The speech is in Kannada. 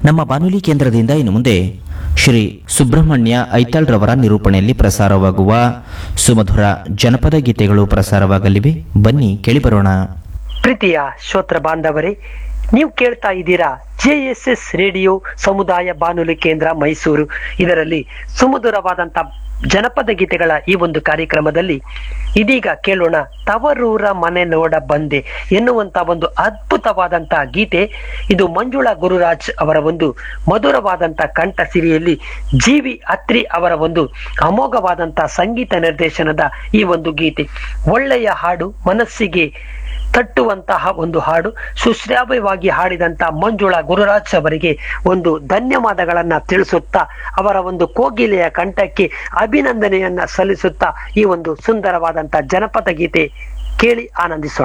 ನಮ್ಮ ಬಾನುಲಿ ಕೇಂದ್ರದಿಂದ ಇನ್ನು ಮುಂದೆ ಶ್ರೀ ಸುಬ್ರಹ್ಮಣ್ಯ ಐತಾಳ್ರವರ ನಿರೂಪಣೆಯಲ್ಲಿ ಪ್ರಸಾರವಾಗುವ ಸುಮಧುರ ಜನಪದ ಗೀತೆಗಳು ಪ್ರಸಾರವಾಗಲಿವೆ ಬನ್ನಿ ಕೇಳಿಬರೋಣ ಪ್ರೀತಿಯ ಶ್ರೋತ್ರ ಬಾಂಧವರೇ ನೀವು ಕೇಳ್ತಾ ಇದ್ದೀರಾ ಜೆಎಸ್ಎಸ್ ರೇಡಿಯೋ ಸಮುದಾಯ ಬಾನುಲಿ ಕೇಂದ್ರ ಮೈಸೂರು ಇದರಲ್ಲಿ ಸುಮಧುರವಾದಂತ ಜನಪದ ಗೀತೆಗಳ ಈ ಒಂದು ಕಾರ್ಯಕ್ರಮದಲ್ಲಿ ಇದೀಗ ಕೇಳೋಣ ತವರೂರ ಮನೆ ನೋಡ ಬಂದೆ ಎನ್ನುವಂತ ಒಂದು ಅದ್ಭುತವಾದಂತ ಗೀತೆ ಇದು ಮಂಜುಳಾ ಗುರುರಾಜ್ ಅವರ ಒಂದು ಮಧುರವಾದಂತ ಕಂಠ ಸಿರಿಯಲ್ಲಿ ಜಿ ವಿ ಅತ್ರಿ ಅವರ ಒಂದು ಅಮೋಘವಾದಂತ ಸಂಗೀತ ನಿರ್ದೇಶನದ ಈ ಒಂದು ಗೀತೆ ಒಳ್ಳೆಯ ಹಾಡು ಮನಸ್ಸಿಗೆ ತಟ್ಟುವಂತಹ ಒಂದು ಹಾಡು ಸುಶ್ರಾವ್ಯವಾಗಿ ಹಾಡಿದಂತ ಮಂಜುಳಾ ಗುರುರಾಜ್ ಅವರಿಗೆ ಒಂದು ಧನ್ಯವಾದಗಳನ್ನ ತಿಳಿಸುತ್ತಾ ಅವರ ಒಂದು ಕೋಗಿಲೆಯ ಕಂಠಕ್ಕೆ ಅಭಿನಂದನೆಯನ್ನ ಸಲ್ಲಿಸುತ್ತಾ ಈ ಒಂದು ಸುಂದರವಾದಂತ ಜನಪದ ಗೀತೆ ಕೇಳಿ ಆನಂದಿಸೋಣ